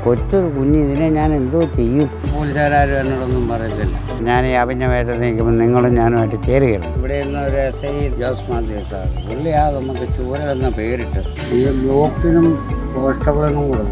കൊച്ചൊരു കുഞ്ഞ് ഇതിനെ ഞാൻ എന്തോ ചെയ്യും പോലീസുകാരും എന്നോടൊന്നും പറയത്തില്ല ഞാൻ ഈ അഭിഞ്ഞമായിട്ട് നിൽക്കുമ്പോൾ നിങ്ങളും ഞാനുമായിട്ട് ചേരുകയാണ് ഇവിടെ നിന്ന് ഒരു S I Jose Mathew sir പുള്ളിയാ നമുക്ക് ചൂരൽ എന്ന പേരിട്ട് ഈ ബ്ലോക്കിനും കോൺസ്റ്റബിളിനും കൂടെ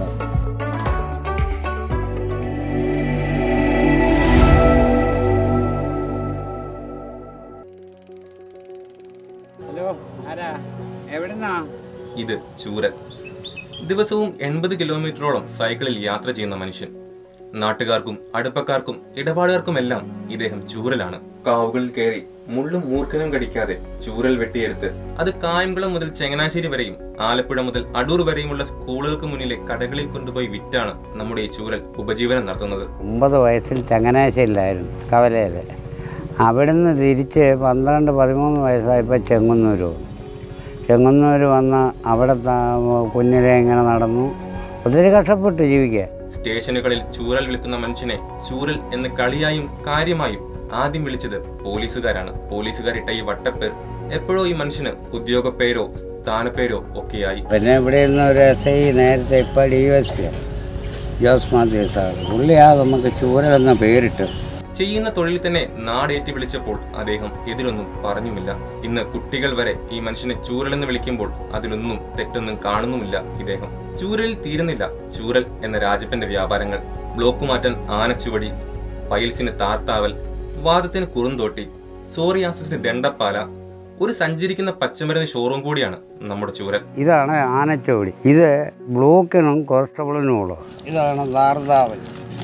ഹലോ ആരാ എവിടുന്നാ ഇത് ചൂരൽ ദിവസവും എൺപത് കിലോമീറ്ററോളം സൈക്കിളിൽ യാത്ര ചെയ്യുന്ന മനുഷ്യൻ നാട്ടുകാർക്കും അടുപ്പക്കാർക്കും ഇടപാടുകാർക്കുമെല്ലാം ഇദ്ദേഹം ചൂരലാണ് കാവുകളിൽ കയറി മുള്ളും മൂർഖനും കടിക്കാതെ ചൂരൽ വെട്ടിയെടുത്ത് അത് കായംകുളം മുതൽ ചങ്ങനാശ്ശേരി വരെയും ആലപ്പുഴ മുതൽ അടൂർ വരെയുമുള്ള സ്കൂളുകൾക്ക് മുന്നിലെ കടകളിൽ കൊണ്ടുപോയി വിറ്റാണ് നമ്മുടെ ഈ ചൂരൽ ഉപജീവനം നടത്തുന്നത് ഒമ്പത് വയസ്സിൽ ചങ്ങനാശ്ശേരിയിലായിരുന്നു കവലയിൽ അവിടുന്ന് തിരിച്ച് പന്ത്രണ്ട് പതിമൂന്ന് വയസ്സായപ്പോൾ ചെങ്ങന്നൂർ വന്നു ചെങ്ങന്നൂർ വന്ന് അവിടെ താ- കുഞ്ഞിലെ ഇങ്ങനെ നടന്നു ഒത്തിരി കഷ്ടപ്പെട്ടു ജീവിക്കുക സ്റ്റേഷനുകളിൽ ചൂരൽ വിളിക്കുന്ന മനുഷ്യനെ ചൂരൽ എന്ന് കളിയായും കാര്യമായും ആദ്യം വിളിച്ചത് പോലീസുകാരാണ് പോലീസുകാരിട്ട ഈ വട്ടപ്പേർ എപ്പോഴോ ഈ മനുഷ്യന് ഉദ്യോഗപ്പേരോ സ്ഥാനപ്പേരോ ഒക്കെയായി പിന്നെ ഇവിടെ നിന്ന് ഒരു എസ് ഐ നേരത്തെ ഇപ്പോൾ D S P Jose Mathew sir പുള്ളിയാ നമുക്ക് ചൂരൽ എന്ന പേരിട്ട് ചെയ്യുന്ന തൊഴിൽ തന്നെ നാടേറ്റി വിളിച്ചപ്പോൾ അദ്ദേഹം എതിരൊന്നും പറഞ്ഞുമില്ല ഇന്ന് കുട്ടികൾ വരെ ഈ മനുഷ്യനെ ചൂരലെന്ന് വിളിക്കുമ്പോൾ അതിലൊന്നും തെറ്റൊന്നും കാണുന്നുമില്ല ഇദ്ദേഹം ചൂരലിൽ തീരുന്നില്ല ചൂരൽ എന്ന രാജപ്പന്റെ വ്യാപാരങ്ങൾ ബ്ലോക്ക് മാറ്റാൻ ആനച്ചുവടി പൈൽസിന് താർത്താവൽ വാദത്തിന് കുറുന്തോട്ടി സോറിയാസിന് ദണ്ഡപ്പാല ഒരു സഞ്ചരിക്കുന്ന പച്ചമരുന്ന് ഷോറൂം കൂടിയാണ് നമ്മുടെ ചൂരൽ ഇതാണ് ആനച്ചോടി ഇത് ബ്ലോക്കിനും കോൺസ്റ്റബിളിനും ഉള്ളത് ഇതാണ് ദാർദാവൽ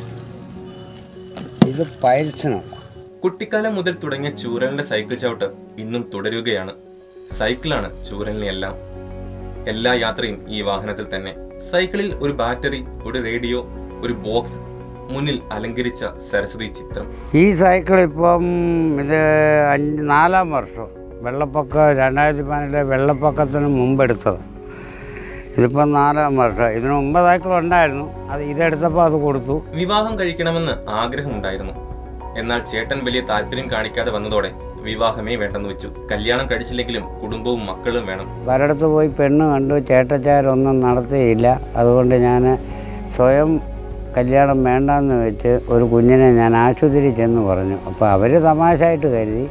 ഇത് പൈൽസിനുള്ള കുട്ടിക്കാലം മുതൽ തുടങ്ങിയ ചൂരലിന്റെ സൈക്കിൾ ചവിട്ട് ഇന്നും തുടരുകയാണ് സൈക്കിളാണ് ചൂരലിനെ എല്ലാം എല്ലാ യാത്രയും ഈ വാഹനത്തിൽ തന്നെ സൈക്കിളിൽ ഒരു ബാറ്ററി ഒരു റേഡിയോ ഒരു ബോക്സ് മുന്നിൽ അലങ്കരിച്ച സരസ്വതി ചിത്രം ഈ സൈക്കിൾ ഇപ്പം ഇത് അഞ്ച് നാലാം വർഷം വെള്ളപ്പൊക്കം രണ്ടായിരത്തി പതിനെട്ടിലെ വെള്ളപ്പൊക്കത്തിന് മുമ്പ് എടുത്തത് ഇതിപ്പം നാലാം വർഷം ഇതിന് മുമ്പ് സൈക്കിൾ ഉണ്ടായിരുന്നു അത് ഇതെടുത്തപ്പോൾ അത് കൊടുത്തു വിവാഹം കഴിക്കണമെന്ന് ആഗ്രഹമുണ്ടായിരുന്നു എന്നാൽ ചേട്ടൻ വലിയ താല്പര്യം കാണിക്കാതെ വന്നതോടെ വിവാഹമേ വേണ്ടെന്ന് വെച്ചു കല്യാണം കഴിച്ചില്ലെങ്കിലും കുടുംബവും മക്കളും വേണം പലയിടത്ത് പോയി പെണ്ണ് കണ്ടു ചേട്ടച്ചാരൊന്നും നടത്തിയില്ല അതുകൊണ്ട് ഞാൻ സ്വയം കല്യാണം വേണ്ടെന്ന് വെച്ച് ഒരു കുഞ്ഞിനെ ഞാൻ ആശുപത്രിയിൽ ചെന്ന് പറഞ്ഞു അപ്പോൾ അവർ തമാശയായിട്ട് കരുതി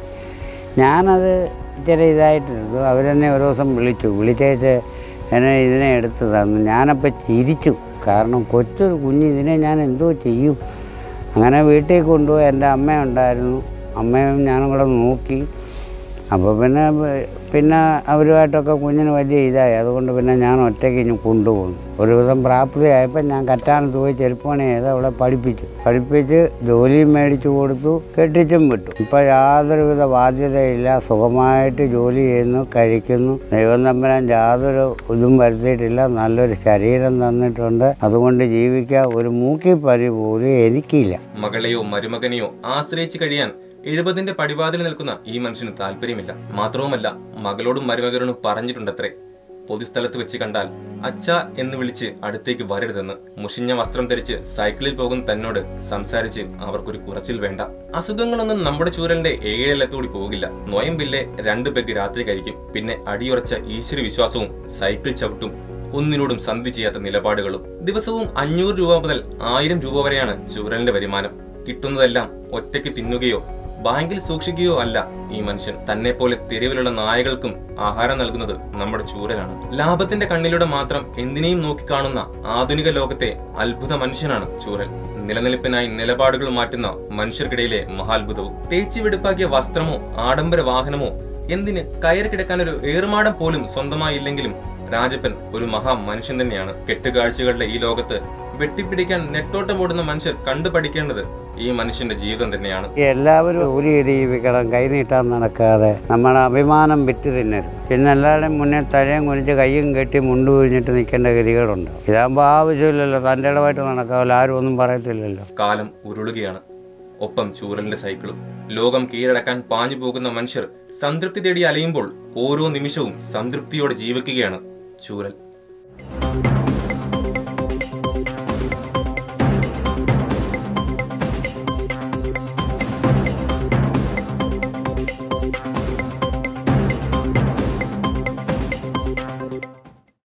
ഞാനത് ഇച്ചിരി ഇതായിട്ടിരുന്നു അവരെന്നെ ഒരു ദിവസം വിളിച്ചു വിളിച്ചേച്ച് എന്നെ ഇതിനെ എടുത്ത് തന്നു ഞാനപ്പോൾ ചിരിച്ചു കാരണം കൊച്ചൊരു കുഞ്ഞ് ഇതിനെ ഞാൻ എന്തോ ചെയ്യും അങ്ങനെ വീട്ടിൽ കൊണ്ടുപോയി എൻ്റെ അമ്മയുണ്ടായിരുന്നു അമ്മയും ഞാനും കൂടെ നോക്കി അപ്പോൾ പിന്നെ വ- പിന്നെ അവരുമായിട്ടൊക്കെ കുഞ്ഞിന് വലിയ ഇതായി അതുകൊണ്ട് പിന്നെ ഞാൻ ഒറ്റയ്ക്ക് ഇനി കൊണ്ടുപോകുന്നു ഒരുവിധം പ്രാപ്തിയായപ്പോൾ ഞാൻ കറ്റാനത്ത് പോയി ചെരുപ്പണി ചെയ്ത് അവളെ പഠിപ്പിച്ചു പഠിപ്പിച്ച് ജോലിയും മേടിച്ചു കൊടുത്തു കെട്ടിച്ചും വിട്ടു ഇപ്പോൾ യാതൊരുവിധ ബാധ്യതയില്ല സുഖമായിട്ട് ജോലി ചെയ്യുന്നു കഴിക്കുന്നു ദൈവം തമ്പരാൻ യാതൊരു ഇതും വരുത്തിയിട്ടില്ല നല്ലൊരു ശരീരം തന്നിട്ടുണ്ട് അതുകൊണ്ട് ജീവിക്കാൻ ഒരു മൂക്കിപ്പരി പോലും എനിക്കില്ല മകളെയോ മരുമകനെയോ ആശ്രയിച്ച് കഴിയാൻ എഴുപതിന്റെ പടിവാതിൽ നിൽക്കുന്ന ഈ മനുഷ്യന് താല്പര്യമില്ല മാത്രവുമല്ല മകളോടും മരുമകനോടും പറഞ്ഞിട്ടുണ്ടത്രേ പൊതുസ്ഥലത്ത് വെച്ച് കണ്ടാൽ അച്ഛ എന്ന് വിളിച്ച് അടുത്തേക്ക് വരരുതെന്ന് മുഷിഞ്ഞ വസ്ത്രം ധരിച്ച് സൈക്കിളിൽ പോകുന്ന തന്നോട് സംസാരിച്ച് അവർക്കൊരു കുറച്ചിൽ വേണ്ട അസുഖങ്ങളൊന്നും നമ്മുടെ ചൂരലിന്റെ ഏഴെല്ലത്തോടി പോകില്ല നോയമ്പില്ലേ രണ്ട് പെഗ് രാത്രി കഴിക്കും പിന്നെ അടിയുറച്ച ഈശ്വര വിശ്വാസവും സൈക്കിൾ ചവിട്ടും ഒന്നിനോടും സന്ധി ചെയ്യാത്ത നിലപാടുകളും ദിവസവും അഞ്ഞൂറ് രൂപ മുതൽ ആയിരം രൂപ വരെയാണ് ചൂരലിന്റെ വരുമാനം കിട്ടുന്നതെല്ലാം ഒറ്റയ്ക്ക് തിന്നുകയോ ബാങ്കിൽ സൂക്ഷിക്കുകയോ അല്ല ഈ മനുഷ്യൻ തന്നെ പോലെ തെരുവിലുള്ള നായകൾക്കും ആഹാരം നൽകുന്നത് നമ്മുടെ ചൂരലാണ് ലാഭത്തിന്റെ കണ്ണിലൂടെ മാത്രം എന്തിനേയും നോക്കിക്കാണുന്ന ആധുനിക ലോകത്തെ അത്ഭുത മനുഷ്യനാണ് ചൂരൽ നിലനിൽപ്പിനായി നിലപാടുകൾ മാറ്റുന്ന മനുഷ്യർക്കിടയിലെ മഹാത്ഭുതവും തേച്ചു വെടുപ്പാക്കിയ വസ്ത്രമോ ആഡംബര വാഹനമോ എന്തിന് കയറി കിടക്കാൻ ഒരു ഏറുമാടം പോലും സ്വന്തമായില്ലെങ്കിലും രാജപ്പൻ ഒരു മഹാ മനുഷ്യൻ തന്നെയാണ് കെട്ടുകാഴ്ചകളുടെ ഈ ലോകത്ത് വെട്ടിപ്പിടിക്കാൻ നെട്ടോട്ടം ഓടുന്ന മനുഷ്യർ കണ്ടു പഠിക്കേണ്ടത് ഈ മനുഷ്യന്റെ ജീവിതം തന്നെയാണ് എല്ലാവരും ജോലി ചെയ്ത് ജീവിക്കണം കൈ നീട്ടാൻ നടക്കാതെ നമ്മുടെ അഭിമാനം വിറ്റ് തിന്നരുത് പിന്നെ എല്ലാവരുടെയും മുന്നേ തലയും കുനിച്ച് കയ്യും കെട്ടി മുണ്ടു കുഴിഞ്ഞിട്ട് നിൽക്കേണ്ട ഗതികളുണ്ട് ഇതാകുമ്പോൾ ആവശ്യമില്ലല്ലോ തൻ്റെ ഇടവായിട്ട് നടക്കാമല്ലോ ആരും ഒന്നും പറയത്തില്ലല്ലോ കാലം ഉരുളുകയാണ് ഒപ്പം ചൂരലിന്റെ സൈക്കിളും ലോകം കീഴടക്കാൻ പാഞ്ഞു പോകുന്ന മനുഷ്യർ സംതൃപ്തി തേടി അലയുമ്പോൾ ഓരോ നിമിഷവും സംതൃപ്തിയോടെ ജീവിക്കുകയാണ് ചൂരൽ